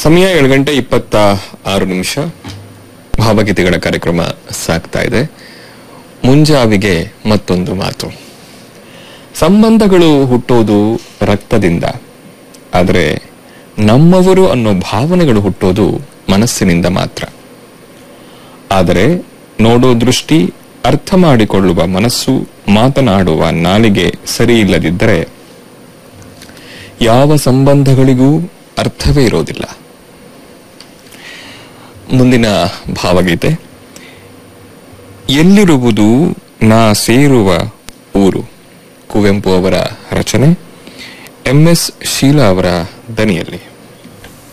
ಸಮಯ ಏಳು ಗಂಟೆ ಇಪ್ಪತ್ತ ಆರು ನಿಮಿಷ ಭಾವಗೀತೆಗಳ ಕಾರ್ಯಕ್ರಮ ಸಾಗ್ತಾ ಇದೆ ಮುಂಜಾವಿಗೆ ಮತ್ತೊಂದು ಮಾತು ಸಂಬಂಧಗಳು ಹುಟ್ಟೋದು ರಕ್ತದಿಂದ ಆದರೆ ನಮ್ಮವರು ಅನ್ನೋ ಭಾವನೆಗಳು ಹುಟ್ಟೋದು ಮನಸ್ಸಿನಿಂದ ಮಾತ್ರ ಆದರೆ ನೋಡೋ ದೃಷ್ಟಿ ಅರ್ಥ ಮಾಡಿಕೊಳ್ಳುವ ಮನಸ್ಸು ಮಾತನಾಡುವ ನಾಲಿಗೆ ಸರಿ ಇಲ್ಲದಿದ್ದರೆ ಯಾವ ಸಂಬಂಧಗಳಿಗೂ ಅರ್ಥವೇ ಇರೋದಿಲ್ಲ ಮುಂದಿನ ಭಾವಗೀತೆ ಎಲ್ಲಿರುವುದು ನಾ ಸೇರುವ ಊರು ಕುವೆಂಪು ಅವರ ರಚನೆ ಎಂ ಎಸ್ ಶೀಲಾ ಅವರ ದನಿಯಲ್ಲಿ